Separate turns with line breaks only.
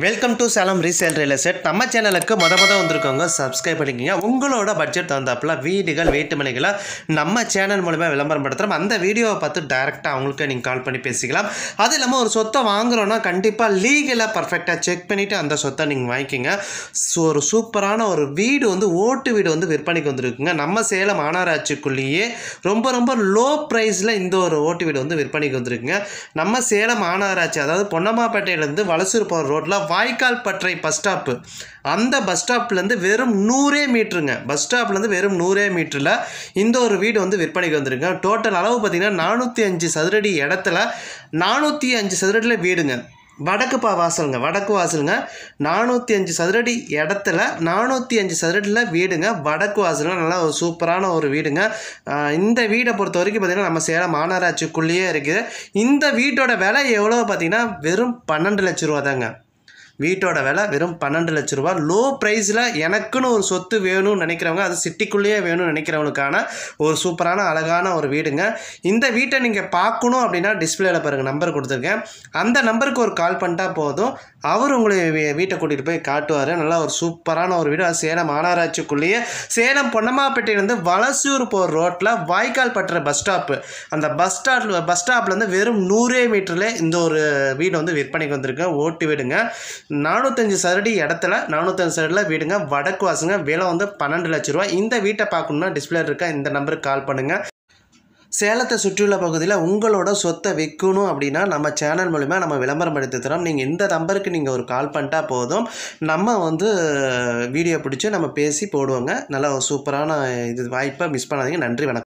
welcome to Salem resale real estate நம்ம சேனலுக்கு முத முத வந்திருக்கவங்க சப்ஸ்கிரைப் பண்ணிக்கோங்க உங்களோட பட்ஜெட் தகுந்தாப்புல வீடுகள் வீட்டுமனைகளை நம்ம சேனல் மூலமா விளம்பரம் படுத்துகிறோம் அந்த வீடியோவை பார்த்து டைரெக்டாக அவங்களுக்கு நீங்கள் கால் பண்ணி பேசிக்கலாம் அது இல்லாமல் ஒரு சொத்தை வாங்குறோன்னா கண்டிப்பாக லீகலாக பர்ஃபெக்டாக செக் பண்ணிவிட்டு அந்த சொத்தை நீங்கள் வாங்கிக்கோங்க ஸோ ஒரு சூப்பரான ஒரு வீடு வந்து ஓட்டு வீடு வந்து விற்பனைக்கு வந்திருக்குங்க நம்ம சேலம் மாநகராட்சிக்குள்ளேயே ரொம்ப ரொம்ப லோ ப்ரைஸில் இந்த ஒரு ஓட்டு வீடு வந்து விற்பனைக்கு வந்திருக்குங்க நம்ம சேலம் மாநகராட்சி அதாவது பொன்னம்மாப்பேட்டையிலேருந்து வலசூர் போகிற ரோட்டில் வாய்க்கால் பற்றை பஸ் ஸ்டாப்பு அந்த பஸ் ஸ்டாப்லேருந்து வெறும் நூறே மீட்டருங்க பஸ் ஸ்டாப்லேருந்து வெறும் நூறே மீட்டரில் இந்த ஒரு வீடு வந்து விற்பனைக்கு வந்திருங்க டோட்டல் அளவு பார்த்திங்கன்னா நானூற்றி அஞ்சு சதுரடி இடத்துல நானூற்றி அஞ்சு சதுரடியில் வீடுங்க வடக்கு பா வாசலுங்க வடக்கு வாசலுங்க நானூற்றி அஞ்சு சதுரடி இடத்துல நானூற்றி அஞ்சு சதுரடியில் வீடுங்க வடக்கு வாசலுங்க நல்லா ஒரு சூப்பரான ஒரு வீடுங்க ஆஹ் இந்த வீடை பொறுத்த வரைக்கும் பார்த்திங்கன்னா நம்ம சேலம் மாநகராட்சிக்குள்ளேயே இருக்குது இந்த வீட்டோட விலை எவ்வளோ பார்த்தீங்கன்னா வெறும் பன்னெண்டு லட்ச ரூபா தாங்க வீட்டோட விலை வெறும் பன்னெண்டு லட்ச ரூபா லோ ப்ரைஸில் எனக்குன்னு ஒரு சொத்து வேணும்னு நினைக்கிறவங்க அது சிட்டிக்குள்ளேயே வேணும்னு நினைக்கிறவங்களுக்கான ஒரு சூப்பரான அழகான ஒரு வீடுங்க இந்த வீட்டை நீங்கள் பார்க்கணும் அப்படின்னா டிஸ்பிளேல பாருங்கள் நம்பர் கொடுத்துருக்கேன் அந்த நம்பருக்கு ஒரு கால் பண்ணிட்டா போதும் அவர் உங்களை வீ- வீட்டை கூட்டிகிட்டு போய் காட்டுவார் நல்லா ஒரு சூப்பரான ஒரு வீடு அது சேலம் மாநகராட்சிக்குள்ளேயே சேலம் பொன்னம்மாப்பேட்டையிலேருந்து வலசூர் போகிற ரோட்டில் வாய்க்கால் பட்டுற பஸ் ஸ்டாப்பு அந்த பஸ் ஸ்டாப் பஸ் ஸ்டாப்லேருந்து வெறும் நூறே மீட்டரில் இந்த ஒரு வீடு வந்து விற்பனைக்கு வந்திருக்கு ஓட்டு வீடுங்க நானூற்றஞ்சு சதுரடி இடத்துல நானூற்றஞ்சு சதுரடியில் வீடுங்க வடக்கு வாசுங்க விலை வந்து பன்னெண்டு லட்ச ரூபா இந்த வீட்டை பார்க்கணுன்னா டிஸ்பிளே இருக்க இந்த நம்பருக்கு கால் பண்ணுங்கள் சேலத்தை சுற்றியுள்ள பகுதியில் உங்களோட சொத்தை விற்கணும் அப்படின்னா நம்ம சேனல் மூலிமா நம்ம விளம்பரம் எடுத்து தரோம் நீங்கள் இந்த நம்பருக்கு நீங்கள் ஒரு கால் பண்ணிட்டா போதும் நம்ம வந்து வீடியோ பிடிச்சி நம்ம பேசி போடுவோங்க நல்ல ஒரு சூப்பரான இது வாய்ப்பை மிஸ் பண்ணாதீங்க நன்றி வணக்கம்